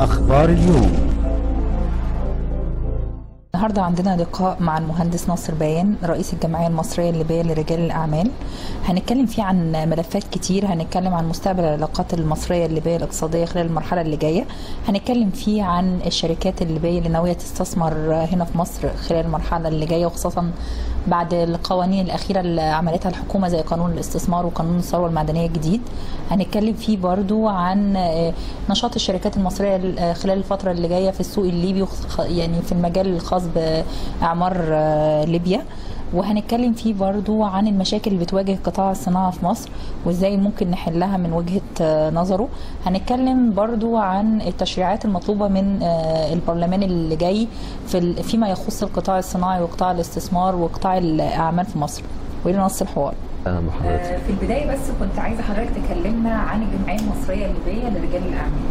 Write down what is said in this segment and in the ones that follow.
أخبار اليوم النهارده عندنا لقاء مع المهندس ناصر باين رئيس الجمعيه المصريه الليبيه لرجال الاعمال هنتكلم فيه عن ملفات كتير هنتكلم عن مستقبل العلاقات المصريه الليبيه الاقتصاديه خلال المرحله اللي جايه هنتكلم فيه عن الشركات الليبيه اللي ناويه تستثمر هنا في مصر خلال المرحله اللي جايه وخاصه بعد القوانين الاخيره اللي عملتها الحكومه زي قانون الاستثمار وقانون الثروه المعدنيه الجديد هنتكلم فيه برضو عن نشاط الشركات المصريه خلال الفتره اللي جايه في السوق الليبي يعني في المجال الخاص باعمار ليبيا وهنتكلم فيه برضو عن المشاكل اللي بتواجه قطاع الصناعة في مصر وازاي ممكن نحلها من وجهة نظره هنتكلم برضو عن التشريعات المطلوبة من البرلمان اللي جاي في فيما يخص القطاع الصناعي وقطاع الاستثمار وقطاع الأعمال في مصر وإلى نص الحوار اهلا بحضرتك في البداية بس كنت عايزة حضرتك تكلمنا عن الجمعية المصرية الليبية لرجال الأعمال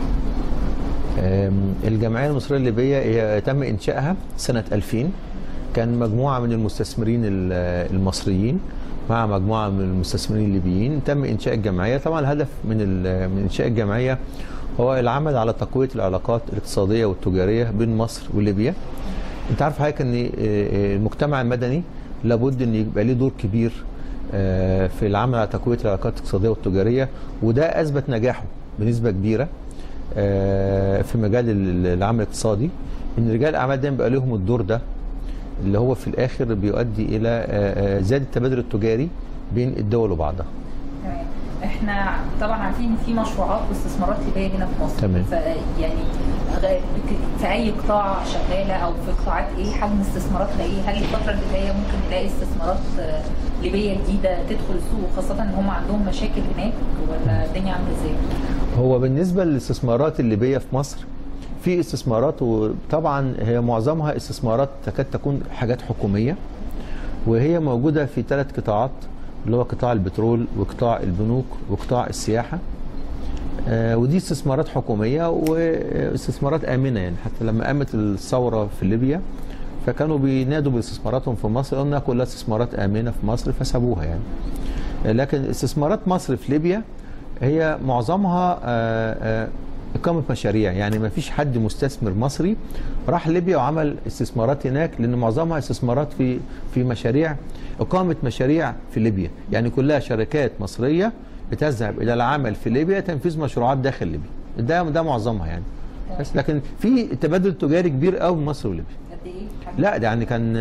الجمعية المصرية الليبية هي تم إنشائها سنة 2000 كان مجموعة من المستثمرين المصريين مع مجموعة من المستثمرين الليبيين تم إنشاء الجمعية طبعا الهدف من من إنشاء الجمعية هو العمل على تقوية العلاقات الاقتصادية والتجارية بين مصر وليبيا أنت عارف حضرتك أن المجتمع المدني لابد أن يبقى له دور كبير في العمل على تقوية العلاقات الاقتصادية والتجارية وده أثبت نجاحه بنسبة كبيرة في مجال العمل الاقتصادي ان رجال الاعمال دايما بيبقى لهم الدور ده اللي هو في الاخر بيؤدي الى زياده التبادل التجاري بين الدول وبعضها. تمام احنا طبعا عارفين ان في مشروعات واستثمارات ليبيه هنا في مصر تمام يعني في اي قطاع شغاله او في قطاعات ايه حجم استثماراتها ايه؟ هل الفتره اللي جايه ممكن نلاقي استثمارات ليبيه جديده تدخل السوق وخاصه ان هم عندهم مشاكل هناك ولا الدنيا عامله ازاي؟ هو بالنسبه للاستثمارات الليبيه في مصر في استثمارات وطبعا هي معظمها استثمارات تكاد تكون حاجات حكوميه وهي موجوده في ثلاث قطاعات اللي هو قطاع البترول وقطاع البنوك وقطاع السياحه آه ودي استثمارات حكوميه واستثمارات امنه يعني حتى لما قامت الثوره في ليبيا فكانوا بينادوا باستثماراتهم في مصر قلنا كلها استثمارات امنه في مصر فسابوها يعني آه لكن استثمارات مصر في ليبيا هي معظمها آه إقامة مشاريع يعني ما فيش حد مستثمر مصري راح ليبيا وعمل استثمارات هناك لأن معظمها استثمارات في في مشاريع إقامة مشاريع في ليبيا يعني كلها شركات مصرية بتذهب إلى العمل في ليبيا تنفيذ مشروعات داخل ليبيا ده ده معظمها يعني بس لكن في تبادل تجاري كبير قوي من مصر وليبيا قد ايه؟ لا ده يعني كان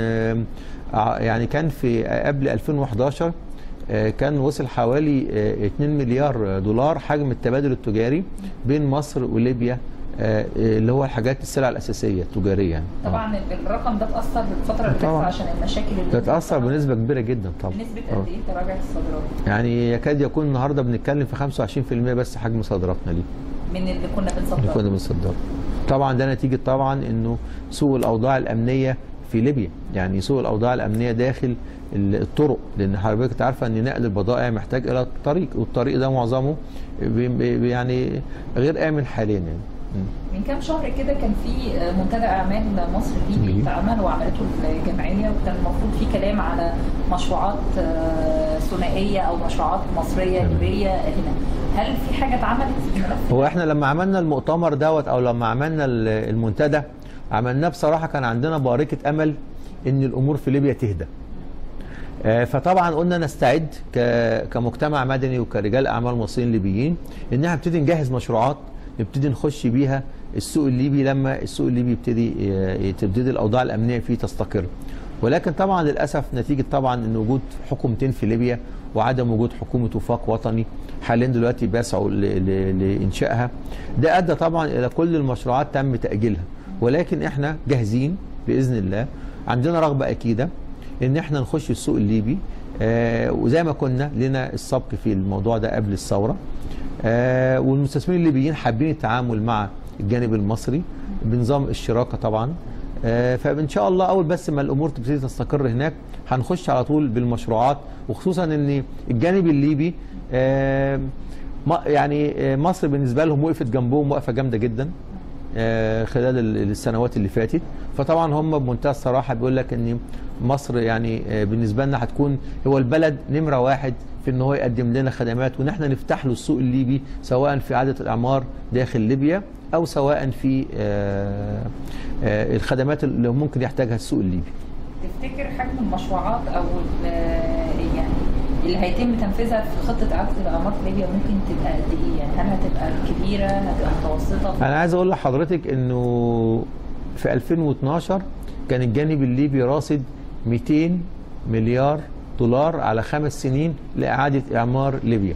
يعني كان في قبل 2011 كان وصل حوالي 2 مليار دولار حجم التبادل التجاري بين مصر وليبيا اللي هو الحاجات السلع الاساسيه التجاريه يعني طبعا الرقم ده اتاثر الفتره اللي فاتت عشان المشاكل اللي ده اتاثر بنسبه كبيره جدا طبعا بنسبه قد ايه تراجع الصادرات؟ يعني يكاد يكون النهارده بنتكلم في 25% بس حجم صادراتنا ليه من اللي كنا اللي بنصدره كنا بنصدره طبعا ده نتيجه طبعا انه سوء الاوضاع الامنيه في ليبيا يعني سوء الاوضاع الامنيه داخل الطرق لان حضرتك عارفه ان نقل البضائع محتاج الى طريق والطريق ده معظمه يعني غير امن حاليا يعني من كام شهر كده كان في منتدى اعمال مصر الليبي اتعمل وعملته الجمعيه وكان المفروض في كلام على مشروعات ثنائيه او مشروعات مصريه ليبيه هنا هل في حاجه اتعملت في الملف هو احنا لما عملنا المؤتمر دوت او لما عملنا المنتدى عملناه بصراحه كان عندنا باركه امل ان الامور في ليبيا تهدى فطبعا قلنا نستعد كمجتمع مدني وكرجال اعمال مصريين ليبيين ان احنا نبتدي نجهز مشروعات نبتدي نخش بيها السوق الليبي لما السوق الليبي يبتدي تبتدي الاوضاع الامنيه فيه تستقر ولكن طبعا للاسف نتيجه طبعا ان وجود حكومتين في ليبيا وعدم وجود حكومه وفاق وطني حاليا دلوقتي بيسعوا لانشائها ده ادى طبعا الى كل المشروعات تم تاجيلها ولكن احنا جاهزين باذن الله عندنا رغبه اكيده ان احنا نخش السوق الليبي آه وزي ما كنا لنا السبق في الموضوع ده قبل الثوره آه والمستثمرين الليبيين حابين التعامل مع الجانب المصري بنظام الشراكه طبعا آه فان شاء الله اول بس ما الامور تبتدي تستقر هناك هنخش على طول بالمشروعات وخصوصا ان الجانب الليبي آه يعني مصر بالنسبه لهم وقفت جنبهم وقفه جامده جدا خلال السنوات اللي فاتت فطبعا هم بمنتهى الصراحه بيقول لك ان مصر يعني بالنسبه لنا هتكون هو البلد نمره واحد في ان هو يقدم لنا خدمات وان احنا نفتح له السوق الليبي سواء في اعاده الاعمار داخل ليبيا او سواء في آه، آه، الخدمات اللي ممكن يحتاجها السوق الليبي تفتكر حجم المشروعات او ال- يعني اللي هيتم تنفيذها في خطه اعاده الاعمار في ليبيا ممكن تبقى قد ايه؟ يعني هل هتبقى كبيره؟ هتبقى متوسطه؟ انا عايز اقول لحضرتك انه في 2012 كان الجانب الليبي راصد 200 مليار دولار على خمس سنين لاعاده اعمار ليبيا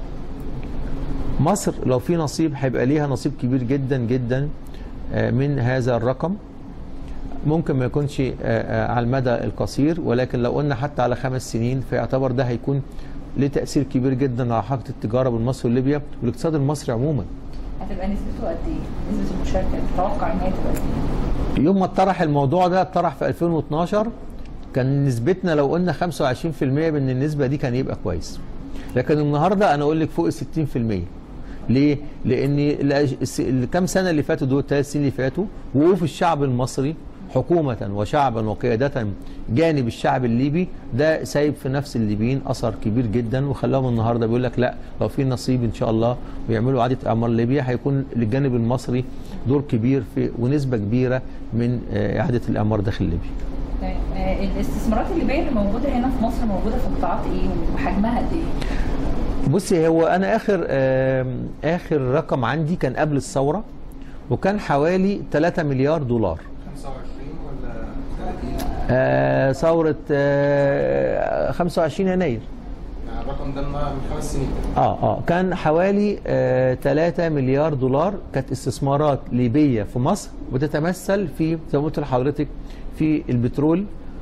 مصر لو في نصيب هيبقى ليها نصيب كبير جدا جدا آه، من هذا الرقم ممكن ما يكونش آه، آه، على المدى القصير ولكن لو قلنا حتى على خمس سنين فيعتبر ده هيكون له تاثير كبير جدا على حركه التجاره بين مصر وليبيا والاقتصاد المصري عموما هتبقى نسبته قد ايه؟ نسبه المشاركه تتوقع ان هي تبقى قد ايه؟ يوم ما اتطرح الموضوع ده اتطرح في 2012 كان نسبتنا لو قلنا 25% من النسبه دي كان يبقى كويس لكن النهارده انا اقول لك فوق ال 60% ليه؟ لان الأج- الس- الكام سنه اللي فاتوا دول الثلاث سنين اللي فاتوا وقوف الشعب المصري حكومة وشعبا وقيادة جانب الشعب الليبي ده سايب في نفس الليبيين أثر كبير جدا وخلاهم النهارده بيقول لك لا لو في نصيب إن شاء الله ويعملوا إعادة أعمار ليبيا هيكون للجانب المصري دور كبير في ونسبة كبيرة من آه، إعادة الأعمار داخل ليبيا. طيب، آه، الاستثمارات الليبيه اللي موجوده هنا في مصر موجوده في قطاعات ايه وحجمها قد ايه؟ بصي هو انا اخر آم، اخر رقم عندي كان قبل الثوره وكان حوالي 3 مليار دولار 25 ولا 30 آه، ثوره آه، 25 يناير يعني الرقم ده من خمس سنين كده اه اه كان حوالي آه 3 مليار دولار كانت استثمارات ليبيه في مصر وتتمثل في زي ما قلت لحضرتك في البترول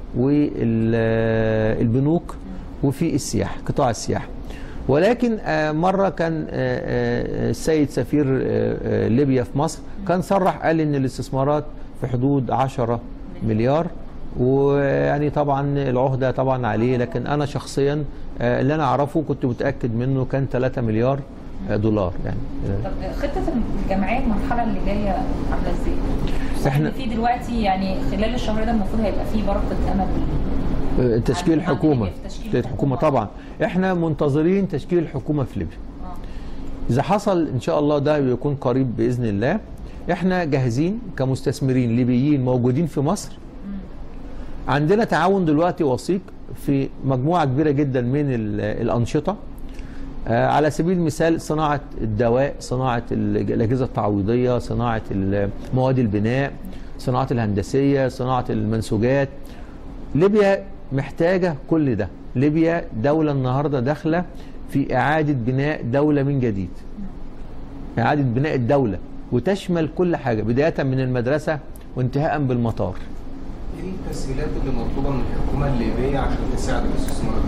والبنوك وفي السياحه قطاع السياحه ولكن آه مره كان آه آه السيد سفير آه آه ليبيا في مصر كان صرح قال ان الاستثمارات في حدود 10 مليار ويعني طبعا العهده طبعا عليه لكن انا شخصيا آه، اللي انا اعرفه كنت متاكد منه كان 3 مليار آه، دولار يعني آه، طب خطه الجمعيه المرحله اللي جايه عامله ازاي؟ خصوصاً إحنا- إن في دلوقتي يعني خلال الشهر ده المفروض هيبقى في بركه امل آه، تشكيل عن- عن حكومه ليبيا في تشكيل تشكيل حكومه الحكومة. طبعا احنا منتظرين تشكيل الحكومه في ليبيا آه. اذا حصل ان شاء الله ده بيكون قريب باذن الله احنا جاهزين كمستثمرين ليبيين موجودين في مصر عندنا تعاون دلوقتي وثيق في مجموعه كبيره جدا من ال- الانشطه آه، على سبيل المثال صناعه الدواء صناعه ال- الاجهزه التعويضيه صناعه ال- مواد البناء صناعه الهندسيه صناعه المنسوجات ليبيا محتاجه كل ده ليبيا دوله النهارده داخله في اعاده بناء دوله من جديد اعاده بناء الدوله وتشمل كل حاجه بدايه من المدرسه وانتهاء بالمطار ايه التسهيلات اللي مطلوبه من الحكومه الليبيه عشان تساعد الاستثمار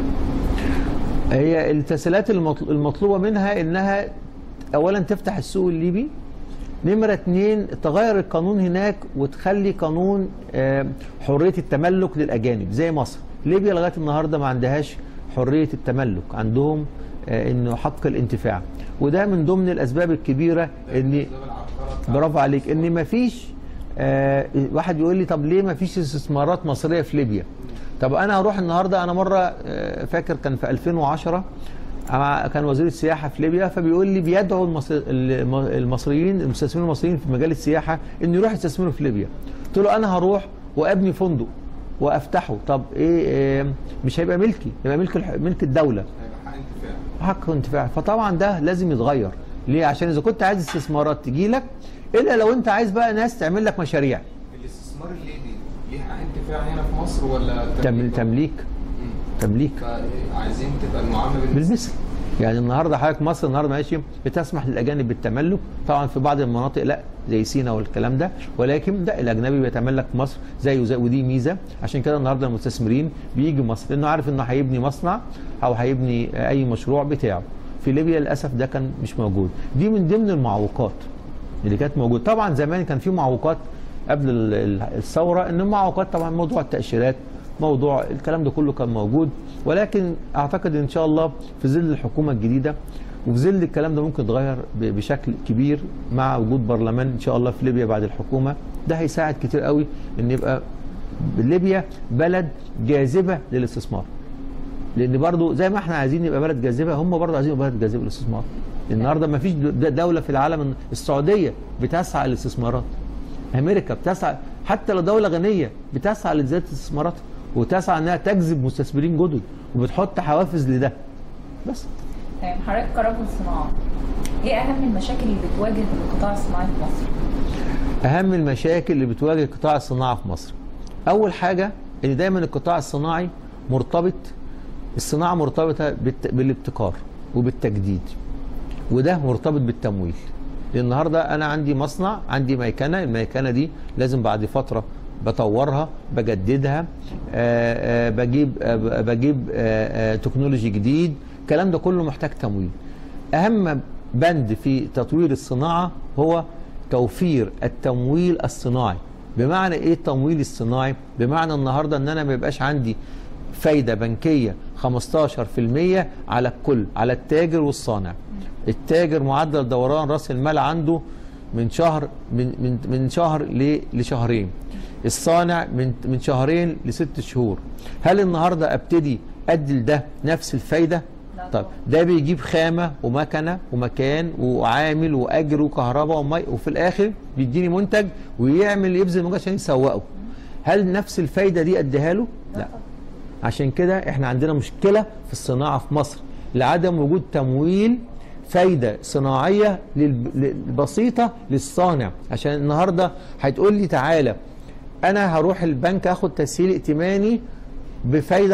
ده؟ هي التسهيلات المطل- المطلوبه منها انها اولا تفتح السوق الليبي نمرة اتنين تغير القانون هناك وتخلي قانون آه، حرية التملك للأجانب زي مصر ليبيا لغاية النهاردة ما عندهاش حرية التملك عندهم آه، انه حق الانتفاع وده من ضمن الاسباب الكبيره ان أسباب العقارات برافو عليك ان ما فيش آه واحد يقول لي طب ليه ما فيش استثمارات مصريه في ليبيا طب انا هروح النهارده انا مره آه فاكر كان في 2010 مع- كان وزير السياحه في ليبيا فبيقول لي بيدعو المصر الم- المصريين المستثمرين المصريين في مجال السياحه ان يروحوا يستثمروا في ليبيا قلت له انا هروح وابني فندق وافتحه طب ايه آه مش هيبقى ملكي يبقى ملك الح- ملك الدوله هيبقى حق انتفاع حق انتفاع فطبعا ده لازم يتغير ليه عشان اذا كنت عايز استثمارات تجي لك الا لو انت عايز بقى ناس تعمل لك مشاريع الاستثمار الليبي ليه حق انتفاع هنا في مصر ولا تم- تمليك مم. تمليك فعايزين تبقى المعامله بالنسبه بالمثل يعني النهارده حضرتك مصر النهارده ماشي بتسمح للاجانب بالتملك طبعا في بعض المناطق لا زي سينا والكلام ده ولكن ده الاجنبي بيتملك مصر زيه زي ودي ميزه عشان كده النهارده المستثمرين بيجي مصر لانه عارف انه هيبني مصنع او هيبني اي مشروع بتاعه في ليبيا للاسف ده كان مش موجود دي من ضمن المعوقات اللي كانت موجوده طبعا زمان كان في معوقات قبل ال- ال- الثوره ان المعوقات طبعا موضوع التاشيرات موضوع الكلام ده كله كان موجود ولكن اعتقد ان شاء الله في ظل الحكومه الجديده وفي ظل الكلام ده ممكن يتغير ب- بشكل كبير مع وجود برلمان ان شاء الله في ليبيا بعد الحكومه ده هيساعد كتير قوي ان يبقى ليبيا بلد جاذبه للاستثمار لان برضو زي ما احنا عايزين نبقى بلد جاذبه هم برضو عايزين يبقى بلد جاذبه للاستثمار النهارده ما فيش د- دوله في العالم السعوديه بتسعى للاستثمارات امريكا بتسعى حتى لو دوله غنيه بتسعى لزياده استثماراتها وتسعى انها تجذب مستثمرين جدد وبتحط حوافز لده بس تمام حضرتك كرجل صناعه ايه اهم المشاكل اللي بتواجه القطاع الصناعي في مصر؟ اهم المشاكل اللي بتواجه قطاع الصناعه في مصر اول حاجه ان دايما القطاع الصناعي مرتبط الصناعه مرتبطه بالت- بالابتكار وبالتجديد وده مرتبط بالتمويل لأن النهارده انا عندي مصنع عندي ميكنه الميكنه دي لازم بعد فتره بطورها بجددها آه، آه، بجيب آه، بجيب آه، آه، تكنولوجي جديد الكلام ده كله محتاج تمويل اهم بند في تطوير الصناعه هو توفير التمويل الصناعي بمعنى ايه التمويل الصناعي بمعنى النهارده ان انا ما يبقاش عندي فايده بنكيه 15% على الكل على التاجر والصانع التاجر معدل دوران راس المال عنده من شهر من من من شهر ل- لشهرين الصانع من من شهرين لست شهور هل النهارده ابتدي ادي لده نفس الفايده لا طب ده بيجيب خامه ومكنه ومكان وعامل واجر وكهرباء ومي وفي الاخر بيديني منتج ويعمل يبذل مجهود عشان يسوقه هل نفس الفايده دي اديها له لا عشان كده احنا عندنا مشكله في الصناعه في مصر لعدم وجود تمويل فايده صناعيه للب- لل- بسيطه للصانع عشان النهارده هتقول لي تعالى انا هروح البنك اخد تسهيل ائتماني بفايده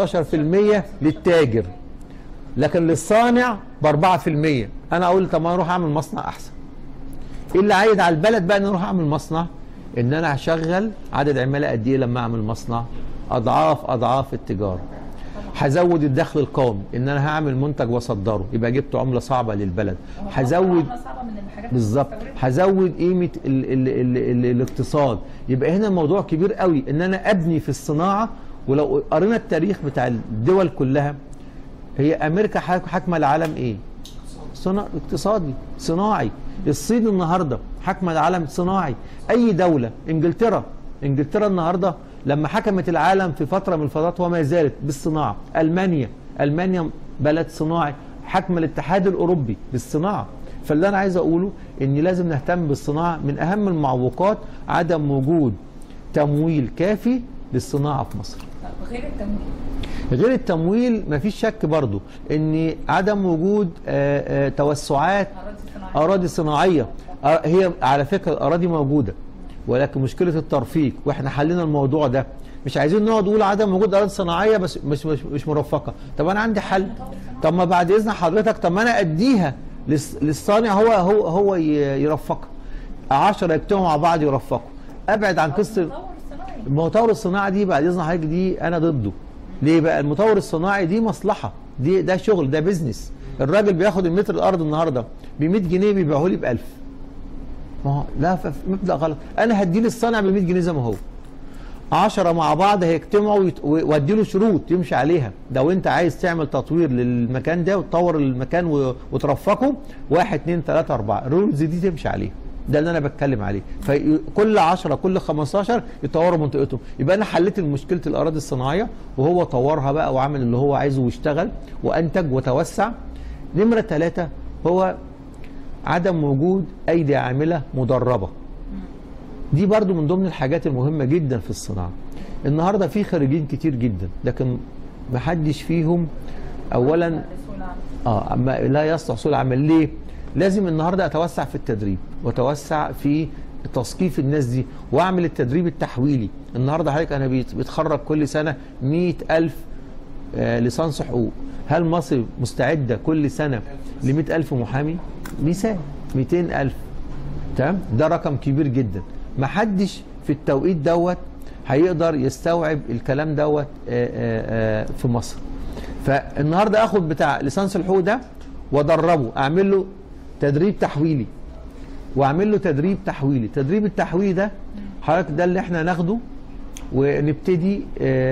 15% للتاجر لكن للصانع ب 4% انا اقول طب ما اروح اعمل مصنع احسن ايه اللي عايد على البلد بقى ان انا اروح اعمل مصنع ان انا هشغل عدد عماله قد ايه لما اعمل مصنع اضعاف اضعاف التجاره هزود الدخل القومي ان انا هعمل منتج واصدره يبقى جبت عمله صعبه للبلد هزود صعبه من الحاجات بالظبط هزود قيمه ال ال ال ال الاقتصاد يبقى هنا الموضوع كبير قوي ان انا ابني في الصناعه ولو قرينا التاريخ بتاع الدول كلها هي امريكا حاك- حاكمه العالم ايه صناع اقتصادي صناعي الصين النهارده حاكمه العالم صناعي اي دوله انجلترا انجلترا النهارده لما حكمت العالم في فتره من الفترات وما زالت بالصناعه المانيا المانيا بلد صناعي حكم الاتحاد الاوروبي بالصناعه فاللي انا عايز اقوله ان لازم نهتم بالصناعه من اهم المعوقات عدم وجود تمويل كافي للصناعه في مصر غير التمويل غير التمويل مفيش شك برضو ان عدم وجود آه، آه، توسعات اراضي صناعيه اراضي صناعيه آه، هي على فكره الاراضي موجوده ولكن مشكله الترفيق واحنا حلينا الموضوع ده مش عايزين نقعد نقول عدم وجود اراضي صناعيه بس مش مش, مش مرفقه طب انا عندي حل طب ما بعد اذن حضرتك طب ما انا اديها للص- للصانع هو هو هو ي- يرفقها 10 يجتمعوا مع بعض يرفقوا ابعد عن قصه التطور الصناعي المطور الصناعي دي بعد اذن حضرتك دي انا ضده ليه بقى المطور الصناعي دي مصلحه دي ده شغل ده بيزنس الراجل بياخد المتر الارض النهارده ب 100 جنيه بيبيعه لي ب 1000 ما هو لا ف- مبدا غلط انا هديه للصانع ب 100 جنيه زي ما هو 10 مع بعض هيجتمعوا ويت- وادي له شروط يمشي عليها لو انت عايز تعمل تطوير للمكان ده وتطور المكان و- وترفقه واحد اتنين تلاته اربعه الرولز دي تمشي عليها ده اللي انا بتكلم عليه فكل 10 كل 15 يطوروا منطقتهم يبقى انا حليت مشكله الاراضي الصناعيه وهو طورها بقى وعمل اللي هو عايزه واشتغل وانتج وتوسع نمره ثلاثه هو عدم وجود ايدي عامله مدربه دي برضو من ضمن الحاجات المهمة جدا في الصناعة النهاردة في خريجين كتير جدا لكن ما حدش فيهم أولا لسوق العمل. اه اما لا يصلح سوق العمل ليه؟ لازم النهارده اتوسع في التدريب واتوسع في تثقيف الناس دي واعمل التدريب التحويلي النهارده حضرتك انا بيت- بيتخرج كل سنه 100000 آه ليسانس حقوق هل مصر مستعده كل سنه ل 100000 محامي؟ مثال 200000 تمام ده رقم كبير جدا ما حدش في التوقيت دوت هيقدر يستوعب الكلام دوت آه، آه، آه، في مصر فالنهارده اخد بتاع ليسانس الحقوق ده وادربه اعمل له تدريب تحويلي واعمل له تدريب تحويلي التدريب التحويلي ده حضرتك ده اللي احنا ناخده ونبتدي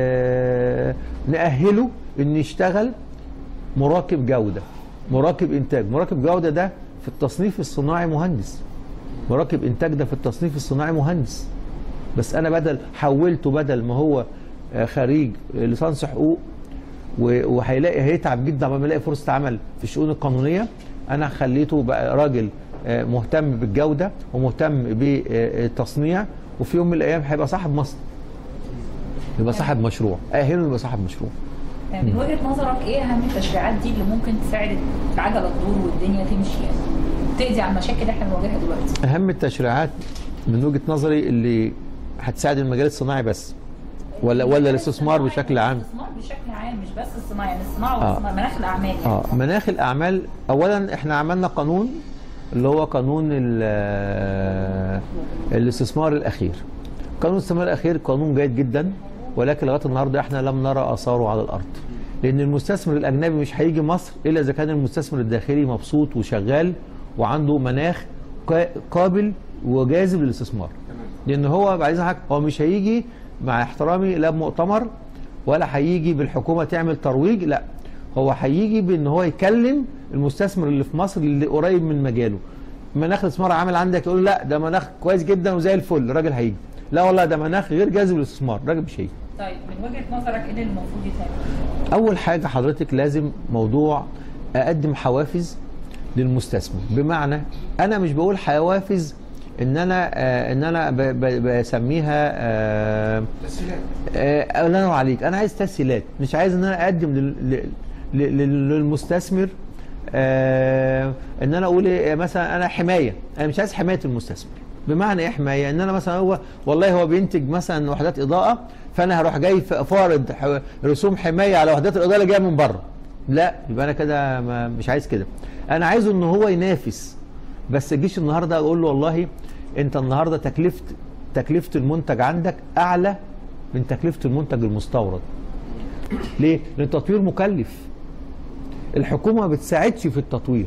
آه، نأهله انه يشتغل مراقب جودة مراقب انتاج مراقب جودة ده في التصنيف الصناعي مهندس مراقب انتاج ده في التصنيف الصناعي مهندس بس انا بدل حولته بدل ما هو آه، خريج آه، ليسانس حقوق و- وهيلاقي هيتعب جدا لما يلاقي فرصه عمل في الشؤون القانونيه انا خليته بقى راجل آه، مهتم بالجوده ومهتم بالتصنيع وفي يوم من الايام هيبقى صاحب مصنع يبقى صاحب مشروع اهله يبقى صاحب مشروع من وجهه نظرك ايه اهم التشريعات دي اللي ممكن تساعد العجله تدور والدنيا تمشي يعني تقضي على المشاكل اللي احنا بنواجهها دلوقتي اهم التشريعات من وجهه نظري اللي هتساعد المجال الصناعي بس ولا ولا الاستثمار بشكل عام الاستثمار بشكل عام مش بس الصناعه يعني الصناعه آه. والاستثمار مناخ الاعمال يعني. اه مناخ الاعمال اولا احنا عملنا قانون اللي هو قانون ال- آه، الاستثمار الاخير قانون الاستثمار الاخير قانون جيد جدا ولكن لغايه النهارده احنا لم نرى اثاره على الارض لان المستثمر الاجنبي مش هيجي مصر الا اذا كان المستثمر الداخلي مبسوط وشغال وعنده مناخ قا- قابل وجاذب للاستثمار لان هو عايز حاجه هو مش هيجي مع احترامي لا بمؤتمر ولا هيجي بالحكومه تعمل ترويج لا هو هيجي بان هو يكلم المستثمر اللي في مصر اللي قريب من مجاله مناخ الاستثمار عامل عندك يقول له لا ده مناخ كويس جدا وزي الفل الراجل هيجي لا والله ده مناخ غير جاذب للاستثمار الراجل مش هيجي طيب من وجهه نظرك ايه اللي المفروض يتعمل؟ اول حاجه حضرتك لازم موضوع اقدم حوافز للمستثمر بمعنى انا مش بقول حوافز ان انا آه ان انا ب- ب- بسميها آه تسهيلات آه، الله ينور عليك انا عايز تسهيلات مش عايز ان انا اقدم لل- لل- لل- للمستثمر آه، ان انا اقول إيه، مثلا انا حمايه انا مش عايز حمايه المستثمر بمعنى ايه حمايه ان انا مثلا هو والله هو بينتج مثلا وحدات اضاءه فانا هروح جاي ف- فارض ح- رسوم حمايه على وحدات الاضاءه اللي جايه من بره لا يبقى انا كده ما- مش عايز كده انا عايزه ان هو ينافس بس الجيش النهارده اقول له والله انت النهارده تكلفه تكلفه المنتج عندك اعلى من تكلفه المنتج المستورد ليه؟ لان التطوير مكلف الحكومه ما بتساعدش في التطوير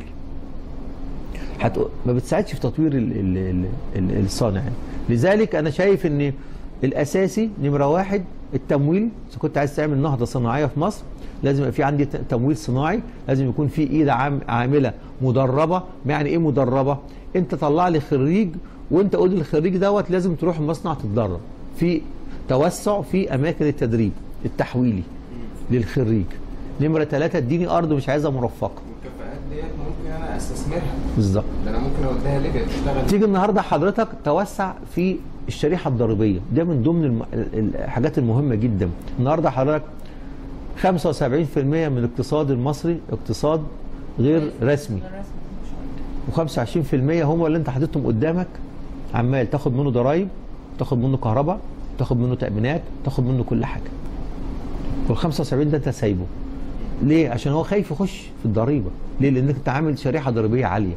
حت... ما بتساعدش في تطوير ال... ال... ال... ال... الصانع لذلك انا شايف ان الاساسي نمره واحد التمويل اذا كنت عايز تعمل نهضه صناعيه في مصر لازم يبقى في عندي ت- تمويل صناعي لازم يكون في ايد عام... عامله مدربه يعني ايه مدربه انت طلع لي خريج وانت قول للخريج دوت لازم تروح المصنع تتدرب في توسع في اماكن التدريب التحويلي للخريج نمره ثلاثة اديني ارض مش عايزها مرفقه والكفاءات ديت ممكن انا استثمرها بالظبط ده انا ممكن اوديها ليبيا تشتغل تيجي النهارده حضرتك توسع في الشريحه الضريبيه ده من ضمن الم... ال- الحاجات المهمه جدا النهارده حضرتك 75% من الاقتصاد المصري اقتصاد غير رسمي و25% هم اللي انت حاططهم قدامك عمال تاخد منه ضرايب تاخد منه كهرباء تاخد منه تامينات تاخد منه كل حاجه وال 75 ده انت سايبه ليه عشان هو خايف يخش في الضريبه ليه لانك انت عامل شريحه ضريبيه عاليه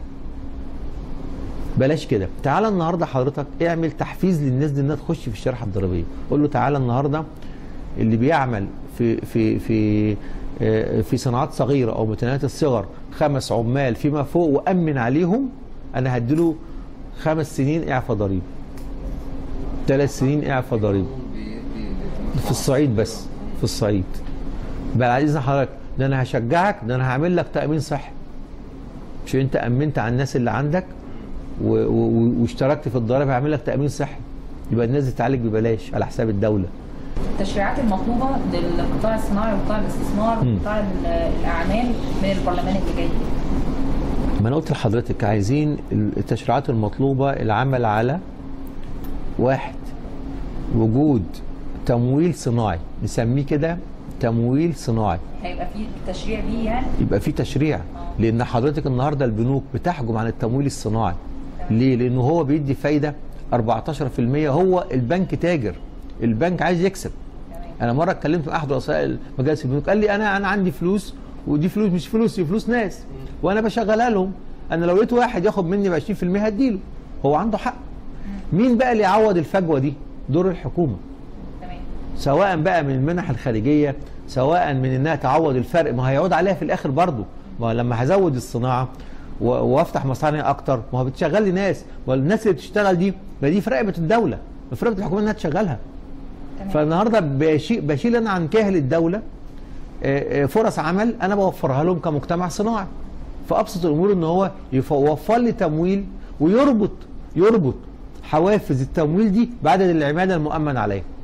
بلاش كده تعالى النهارده حضرتك اعمل تحفيز للناس دي انها تخش في الشريحه الضريبيه قول له تعالى النهارده اللي بيعمل في في في آه، في صناعات صغيره او متناهيه الصغر خمس عمال فيما فوق وامن عليهم انا هديله خمس سنين اعفاء ضريبي ثلاث سنين اعفاء ضريبي في الصعيد بس في الصعيد بقى عايز حضرتك ده انا هشجعك ده انا هعمل لك تامين صحي مش انت امنت على الناس اللي عندك و- و- واشتركت في الضرائب هعمل لك تامين صحي يبقى الناس دي تعالج ببلاش على حساب الدوله التشريعات المطلوبه للقطاع الصناعي وقطاع الاستثمار مم. وقطاع ال- الاعمال من البرلمان اللي جاي ما انا قلت لحضرتك عايزين التشريعات المطلوبه العمل على واحد وجود تمويل صناعي نسميه كده تمويل صناعي هيبقى في تشريع بيه يعني يبقى في تشريع لان حضرتك النهارده البنوك بتحجم عن التمويل الصناعي ليه لانه هو بيدي فايده 14% هو البنك تاجر البنك عايز يكسب تمام انا مره اتكلمت مع احد رؤساء مجالس البنوك قال لي انا انا عندي فلوس ودي فلوس مش فلوس دي فلوس ناس وانا بشغلها لهم انا لو لقيت واحد ياخد مني ب 20% هديله هو عنده حق مين بقى اللي يعوض الفجوه دي دور الحكومه تمام سواء بقى من المنح الخارجيه سواء من انها تعوض الفرق ما هيعود عليها في الاخر برضه ما لما هزود الصناعه و- وافتح مصانع اكتر ما هو بتشغل لي ناس والناس اللي بتشتغل دي ما دي في رقبه الدوله في رقبه الحكومه انها تشغلها تمام فالنهارده بشيل بشيل انا عن كاهل الدوله آه، آه، فرص عمل انا بوفرها لهم كمجتمع صناعي فابسط الامور ان هو يف- يوفر لي تمويل ويربط يربط حوافز التمويل دي بعدد العماله المؤمن عليها